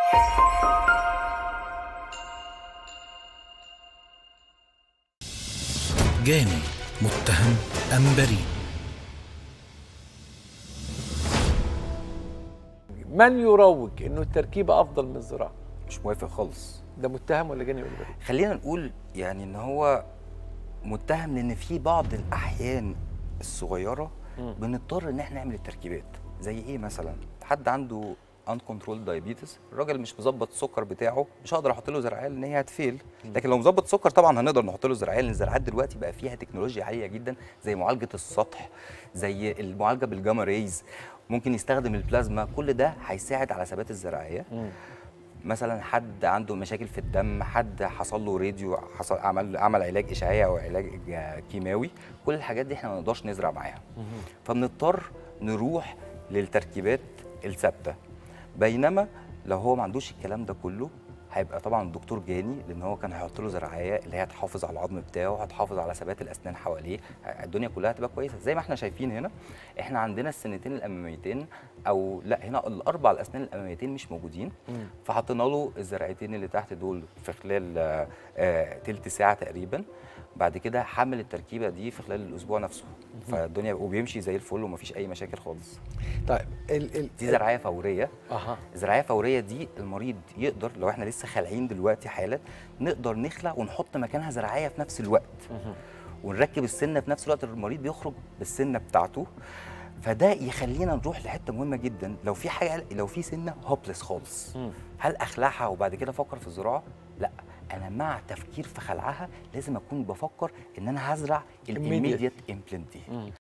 جاني متهم أم بريء من يروج انه التركيبه افضل من الزراعه مش موافق خالص ده متهم ولا جاني ولا بريء خلينا نقول يعني ان هو متهم لان في بعض الاحيان الصغيره مم. بنضطر ان احنا نعمل التركيبات زي ايه مثلا حد عنده ان كنترول دايابيتس الراجل مش مظبط السكر بتاعه مش هقدر احط له زرعيه لان هي هتفيل لكن لو مظبط سكر طبعا هنقدر نحط له زرعيه لان الزراعات دلوقتي بقى فيها تكنولوجيا عاليه جدا زي معالجه السطح زي المعالجه بالجاما ريز ممكن يستخدم البلازما كل ده هيساعد على ثبات الزراعيه مثلا حد عنده مشاكل في الدم حد حصل له راديو حصل عمل عمل علاج اشعاعي او علاج كيماوي كل الحاجات دي احنا ما نقدرش نزرع معاها فبنضطر نروح للتركيبات الثابته بينما لو هو ما عندوش الكلام ده كله هيبقى طبعا الدكتور جاني لان هو كان هيحط له زراعيه اللي هي هتحافظ على العظم بتاعه هتحافظ على ثبات الاسنان حواليه الدنيا كلها هتبقى كويسه زي ما احنا شايفين هنا احنا عندنا السنتين الاماميتين او لا هنا الاربع الاسنان الاماميتين مش موجودين فحطينا له الزرعتين اللي تحت دول في خلال آه، آه، تلت ساعه تقريبا بعد كده حمل التركيبه دي في خلال الاسبوع نفسه فالدنيا وبيمشي زي الفل ومفيش اي مشاكل خالص طيب ال ال دي زراعيه فوريه اها الزراعيه فوريه دي المريض يقدر لو احنا لسه خالعين دلوقتي حالا نقدر نخلع ونحط مكانها زراعيه في نفس الوقت ونركب السنه في نفس الوقت المريض بيخرج بالسنه بتاعته فده يخلينا نروح لحته مهمه جدا لو في حاجه لو في سنه هوبلس خالص مم. هل اخلعها وبعد كده افكر في الزراعه لا انا مع تفكير في خلعها لازم اكون بفكر ان انا هزرع Immediate. الاميديت امبلنت دي مم.